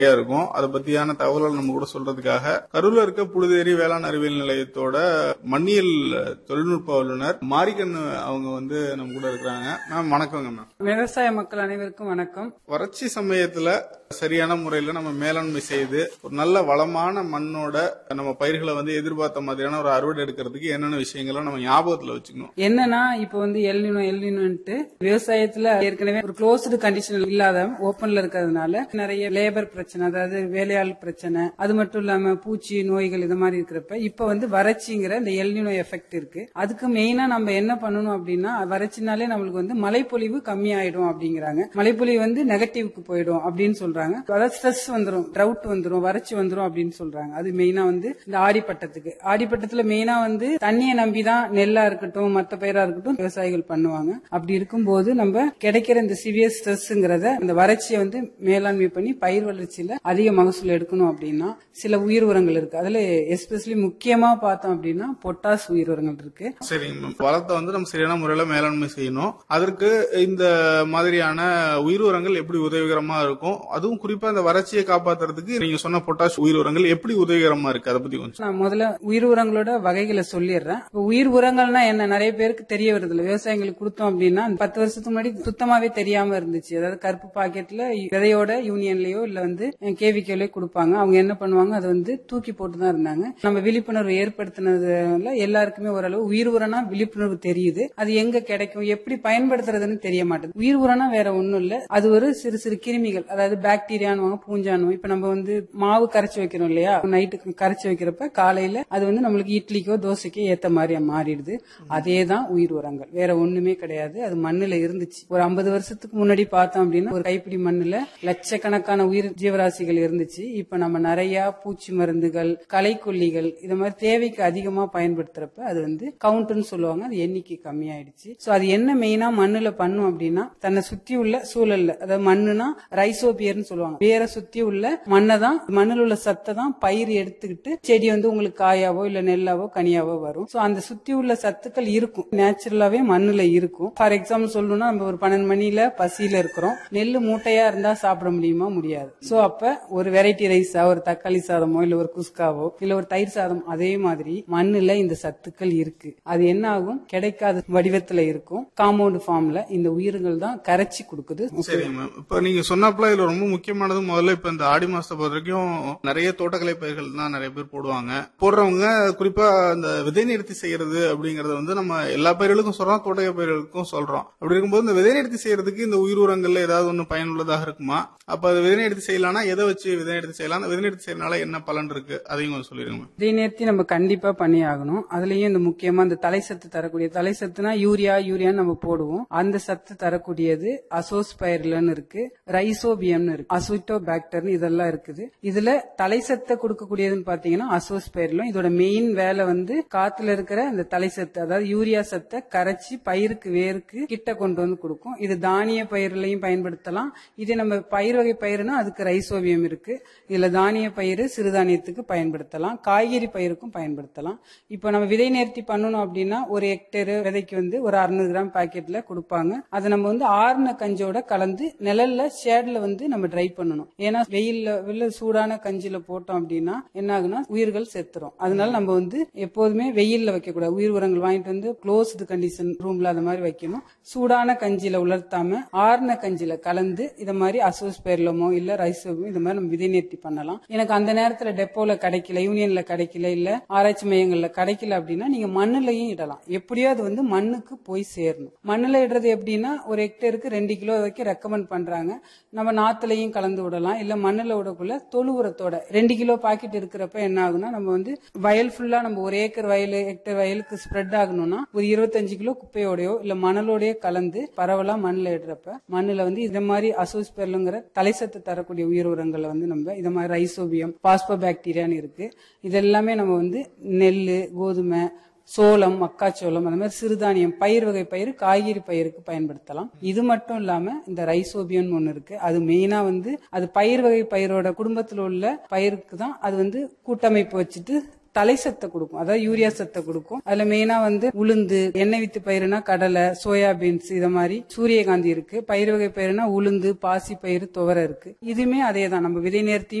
நிறைய இருக்கும் அதை பத்தியான தகவல்கள் நம்ம கூட சொல்றதுக்காக கரூர்ல இருக்க புழுதேரி வேளாண் அறிவியல் நிலையத்தோட மண்ணியல் தொழில்நுட்ப வல்லுநர் மாரிக்கண்ணு அவங்க வந்து நம்ம கூட இருக்கிறாங்க மேம் வணக்கங்க மேம் விவசாய மக்கள் அனைவருக்கும் வணக்கம் வறட்சி சமயத்துல சரியான முறையில நம்ம மேலாண்மை செய்து ஒரு நல்ல வளமான மண்ணோட நம்ம பயிர்களை வந்து எதிர்பார்த்த மாதிரியான ஒரு அறுவடை எடுக்கிறதுக்கு என்னென்ன விஷயங்களை நம்ம ஞாபகத்துல வச்சுக்கணும் என்னன்னா இப்ப வந்து எல்னினோ எல்னினோன்ட்டு விவசாயத்துல ஏற்கனவே ஒரு க்ளோஸ்டு கண்டிஷன் இல்லாத ஓப்பன்ல இருக்கிறதுனால நிறைய லேபர் பிரச்சனை அதாவது வேலையாள் பிரச்சனை அது மட்டும் இல்லாம பூச்சி நோய்கள் இது மாதிரி இருக்கிறப்ப இப்ப வந்து வறட்சிங்கிற இந்த எல்னினோ எஃபெக்ட் இருக்கு அதுக்கு மெயினா நம்ம என்ன பண்ணணும் அப்படின்னா வறட்சினாலே நம்மளுக்கு வந்து மழைப்பொழிவு கம்மியாயிடும் அப்படிங்கிறாங்க மழைப்பொழிவு வந்து நெகட்டிவ்க்கு போயிடும் அப்படின்னு சொல்றாங்க அதாவது ஸ்ட்ரெஸ் வந்துரும் ட்ரவுட் வந்துரும் வறட்சி வந்துரும் அப்படின்னு சொல்றாங்க அது மெயினா வந்து இந்த ஆடிப்பட்டத்துக்கு ஆடிப்பட்டத்துல மெயினா வந்து தண்ணியை நம்பிதான் நெல்லா இருக்கட்டும் மத்த பயிரா இருக்கட்டும் விவசாயிகள் பண்ணுவாங்க அப்படி இருக்கும்போது நம்ம கிடைக்கிற இந்த சிவியர் ஸ்ட்ரெஸ்ங்கிறத இந்த வறட்சியை வந்து மேலாண்மை பண்ணி பயிர் வளர்ச்சியில அதிக மகசூல் எடுக்கணும் அப்படின்னா சில உயிர் உரங்கள் இருக்கு அதுல எஸ்பெஷலி முக்கியமா பார்த்தோம் அப்படின்னா பொட்டாஸ் உயிர் உரங்கள் இருக்கு சரிங்க மேம் வளத்தை வந்து நம்ம சரியான முறையில மேலாண்மை செய்யணும் அதற்கு இந்த மாதிரியான உயிர் உரங்கள் எப்படி உதவிகரமா இருக்கும் அதுவும் குறிப்பா இந்த வறட்சியை காப்பாத்துறதுக்கு நீங்க சொன்ன பொட்டாஷ் உயிர் உரங்கள் எப்படி உதவிகரமா இருக்கு அதை பத்தி கொஞ்சம் நான் முதல்ல உயிர் உரங்களோட வகைகளை சொல்லிடுறேன் இப்ப உயிர் உரங்கள்னா என்ன நிறைய பேருக்கு தெரிய வருது இல்ல விவசாயிகளுக்கு கொடுத்தோம் அப்படின்னா அந்த பத்து வருஷத்துக்கு முன்னாடி சுத்தமாவே தெரியாம இருந்துச்சு அதாவது கருப்பு பாக்கெட்ல விதையோட யூனியன்லயோ இல்ல வந்து கேவிக்கோலயோ கொடுப்பாங்க அவங்க என்ன பண்ணுவாங்க அதை வந்து தூக்கி போட்டு தான் இருந்தாங்க நம்ம விழிப்புணர்வு ஏற்படுத்தினதுல எல்லாருக்குமே ஓரளவு உயிர் உரம்னா விழிப்புணர்வு தெரியுது அது எங்க கிடைக்கும் எப்படி பயன்படுத்துறதுன்னு தெரிய மாட்டேது உயிர் உரம்னா வேற ஒண்ணும் இல்ல அது ஒரு சிறு சிறு கிருமிகள் அதாவது பாக்டீரியானுவாங்க பூஞ்சானுவோம் இப்ப நம்ம வந்து மாவு கரைச்சு வைக்கிறோம் இல்லையா நைட்டுக்கு கரைச்சு வைக்கிறப்ப காலையில அது வந்து நம்மளுக்கு இட்லிக்கோ தோசைக்கோ ஏத்த மாதிரி மாறிடுது அதே தான் உயிர் உரங்கள் வேற ஒண்ணுமே கிடையாது அது மண்ணுல இருந்துச்சு ஒரு ஐம்பது வருஷத்துக்கு முன்னாடி பார்த்தோம் அப்படின்னா ஒரு கைப்பிடி மண்ணுல லட்சக்கணக்கான உயிர் ஜீவராசிகள் இருந்துச்சு இப்ப நம்ம நிறைய பூச்சி மருந்துகள் களைக்கொல்லிகள் இது மாதிரி தேவைக்கு அதிகமா பயன்படுத்துறப்ப அது வந்து கவுண்ட்னு சொல்லுவாங்க அது எண்ணிக்கை கம்மியாயிடுச்சு சோ அது என்ன மெயினா மண்ணுல பண்ணும் அப்படின்னா தன்னை சுத்தி உள்ள சூழல்ல அதாவது மண்ணுனா ரைசோபியர்னு சொல்லுவாங்க வேற சுத்தி உள்ள மண்ணை தான் மண்ணில் உள்ள சத்தை தான் பயிர் எடுத்துக்கிட்டு செடி வந்து உங்களுக்கு காயாவோ இல்ல நெல்லாவோ கனியாவோ வரும் சோ அந்த சுத்தி உள்ள சத்துக்கள் இருக்கும் நேச்சுரலாவே மண்ணுல இருக்கும் ஃபார் எக்ஸாம்பிள் சொல்லணும்னா நம்ம ஒரு பன்னெண்டு மணில பசியில இருக்கிறோம் நெல்லு மூட்டையா இருந்தா சாப்பிட முடியுமா முடியாது சோ அப்ப ஒரு வெரைட்டி ரைஸா ஒரு தக்காளி சாதமோ இல்ல ஒரு குஸ்காவோ இல்ல ஒரு தயிர் சாதம் அதே மாதிரி மண்ணுல இந்த சத்துக்கள் இருக்கு அது என்ன ஆகும் கிடைக்காத வடிவத்துல இருக்கும் காம்பவுண்ட் ஃபார்ம்ல இந்த உயிர்கள் தான் கரைச்சி கொடுக்குது சரிங்க மேம் இப்ப நீங்க சொன்னப்பல இதுல ரொம்ப முக்கியமானது முதல்ல இப்ப இந்த ஆடி மாசத்தை பொறுத்த வரைக்கும் நிறைய தோட்டக்கலை பயிர்கள் தான் நிறைய பேர் போடுவாங்க போடுறவங்க குறிப்பா இந்த விதை நிறுத்தி செய்யறது அப்படிங்கறது வந்து நம்ம எல்லா பயிர்களுக்கும் சொல்றோம் தோட்டக்கலை பயிர்களுக்கும் சொல்றோம் அப்படி இருக்கும்போது இந்த விதை நிறுத்தி செய்யறதுக்கு இந்த உயிர் உரங்கள்ல ஏதாவது ஒண்ணு பயனுள்ளதாக இருக்குமா அப்ப அது விதை நிறுத்தி செய்யலாம்னா எதை வச்சு விதை நிறுத்தி செய்யலாம் அந்த விதை நிறுத்தி செய்யறதுனால என்ன பலன் இருக்கு அதையும் கொஞ்சம் சொல்லிருங்க மேம். இதை நேர்த்தி நம்ம கண்டிப்பா பண்ணி ஆகணும் அதுலயும் இந்த முக்கியமா இந்த தலை சத்து தரக்கூடிய தலை சத்துனா யூரியா யூரியான்னு நம்ம போடுவோம் அந்த சத்து தரக்கூடியது அசோஸ்பைர்லன்னு இருக்கு ரைசோபியம்னு இருக்கு அசுட்டோ பாக்டர்னு இதெல்லாம் இருக்குது இதுல தலை சத்தை கொடுக்கக்கூடியதுன்னு பாத்தீங்கன்னா அசோஸ்பைர்லும் இதோட மெயின் வேலை வந்து காத்துல இருக்கிற இந்த தலை சத்து அதாவது யூரியா சத்தை கரைச்சி பயிருக்கு வேருக்கு கிட்ட கொண்டு வந்து கொடுக்கும் இது தானிய பயிர்லயும் பயன்படுத்தலாம் இதே நம்ம பயிர் வகை பயிர்னா அதுக்கு ரைசோபியம் இருக்கு இதுல தானிய பயிர் சிறுதானியத்துக்கு பயன்படுத்தலாம் காய்கறி பயிருக்கும் பயன்படுத்தலாம் இப்போ நம்ம விதை நேர்த்தி பண்ணணும் அப்படின்னா ஒரு ஹெக்டேர் விதைக்கு வந்து ஒரு அறுநூறு கிராம் பாக்கெட்ல கொடுப்பாங்க அதை நம்ம வந்து ஆறுன கஞ்சோட கலந்து நிழல்ல ஷேட்ல வந்து நம்ம ட்ரை பண்ணணும் ஏன்னா வெயில்ல வெளில சூடான கஞ்சில போட்டோம் அப்படின்னா என்ன ஆகுனா உயிர்கள் செத்துரும் அதனால நம்ம வந்து எப்போதுமே வெயில்ல வைக்க கூடாது உயிர் உரங்கள் வாங்கிட்டு வந்து க்ளோஸ்டு கண்டிஷன் ரூம்ல அந்த மாதிரி வைக்கணும் சூடான கஞ்சில உலர்த்தாம ஆறுன கஞ்சில கலந்து இத மாதிரி அசோஸ்பெர்லமோ இல்ல ரைசோமோ இந்த மாதிரி நம்ம விதை நேர்த்தி பண்ணலாம் எனக்கு அந்த நேரத்துல டெப்போல கிடைக்கல யூனியன்ல கிடைக்கல இல்ல ஆராய்ச்சி மையங்கள்ல கிடைக்கல அப்படின்னா நீங்க மண்ணுலயும் இடலாம் எப்படியோ அது வந்து மண்ணுக்கு போய் சேரணும் மண்ணுல இடுறது எப்படின்னா ஒரு ஹெக்டேருக்கு ரெண்டு கிலோ வரைக்கும் ரெக்கமெண்ட் பண்றாங்க நம்ம நாத்துலயும் கலந்து விடலாம் இல்ல மண்ணுல விடக்குள்ள தொழு உரத்தோட ரெண்டு கிலோ பாக்கெட் இருக்கிறப்ப என்ன ஆகும்னா நம்ம வந்து வயல் ஃபுல்லா நம்ம ஒரு ஏக்கர் வயல் ஹெக்டேர் வயலுக்கு ஸ்ப்ரெட் ஆகணும்னா ஒரு இருபத்தஞ்சு கிலோ குப்பையோடயோ இல்ல மணலோடயோ கலந்து பரவலா மண்ணுல இடுறப்ப மண்ணுல வந்து இந்த மாதிரி அசோஸ்பெர்லுங்கிற தலைசத்து தரக்கூடிய உயிர் உரங்களை வந்து நம்ம இந்த மாதிரி ரைசோபியம் பாஸ்போ பாக்டீரியான்னு இருக்கு இதெல்லாமே நம்ம வந்து நெல் கோதுமை சோளம் மக்காச்சோளம் அந்த மாதிரி சிறுதானியம் பயிர் வகை பயிர் காய்கறி பயிருக்கு பயன்படுத்தலாம் இது மட்டும் இல்லாம இந்த ரைசோபியன் ஒன்னு இருக்கு அது மெயினா வந்து அது பயிர் வகை பயிரோட குடும்பத்தில் உள்ள பயிருக்கு தான் அது வந்து கூட்டமைப்பு வச்சுட்டு தலை சத்தை கொடுக்கும் அதாவது யூரியா சத்தை கொடுக்கும் அதுல மெயினா வந்து உளுந்து எண்ணெய் வித்து பயிருனா கடலை சோயாபீன்ஸ் இத மாதிரி சூரியகாந்தி இருக்கு பயிர் வகை பயிருனா உளுந்து பாசி பயிறு துவரை இருக்கு இதுமே அதே தான் நம்ம விதை நேர்த்தி